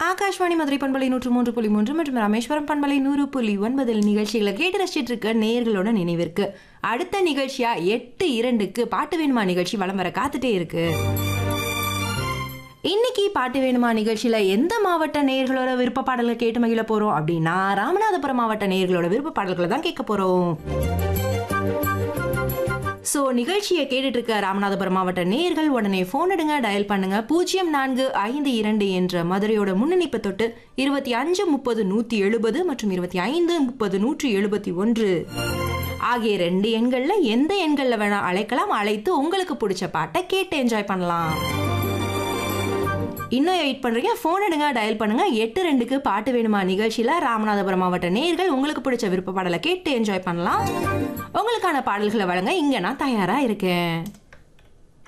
ஆகாஷ்வாணி மதுரை பண்பலை நூற்று மூன்று புள்ளி மூன்று மற்றும் ராமேஸ்வரம் பண்பலை நூறு புள்ளி ஒன்பதில் நிகழ்ச்சிகளை கேட்டு ரசிச்சிட்டு இருக்க நேயர்களோட நினைவிற்கு அடுத்த நிகழ்ச்சியா எட்டு இரண்டுக்கு பாட்டு வேணுமா நிகழ்ச்சி வலம் வர காத்துட்டே இருக்கு இன்னைக்கு பாட்டு வேணுமா நிகழ்ச்சியில எந்த மாவட்ட நேயர்களோட விருப்ப பாடல்களை கேட்டு மகிழ போறோம் அப்படின்னா ராமநாதபுரம் மாவட்ட நேயர்களோட விருப்ப பாடல்களை தான் கேட்க போறோம் ஸோ நிகழ்ச்சியை கேட்டுட்டு இருக்க ராமநாதபுரம் மாவட்ட நேயர்கள் உடனே ஃபோன் எடுங்க டயல் பண்ணுங்க பூஜ்ஜியம் நான்கு ஐந்து இரண்டு என்ற மதுரையோட முன்னணிப்பு தொட்டு இருபத்தி அஞ்சு முப்பது நூற்றி எழுபது மற்றும் இருபத்தி ஐந்து முப்பது நூற்றி எழுபத்தி ஒன்று ஆகிய ரெண்டு எண்களில் எந்த எண்களில் வேணா அழைக்கலாம் அழைத்து உங்களுக்கு பிடிச்ச பாட்டை கேட்டு என்ஜாய் பண்ணலாம் இன்னும் வெயிட் பண்றீங்க ஃபோன் எடுங்க டயல் பண்ணுங்க எட்டு ரெண்டுக்கு பாட்டு வேணுமா நிகழ்ச்சியில ராமநாதபுரம் மாவட்ட நேயர்கள் உங்களுக்கு பிடிச்ச விருப்ப பாடலை கேட்டு என்ஜாய் பண்ணலாம் உங்களுக்கான பாடல்களை வழங்க இங்க நான் தயாரா இருக்கேன்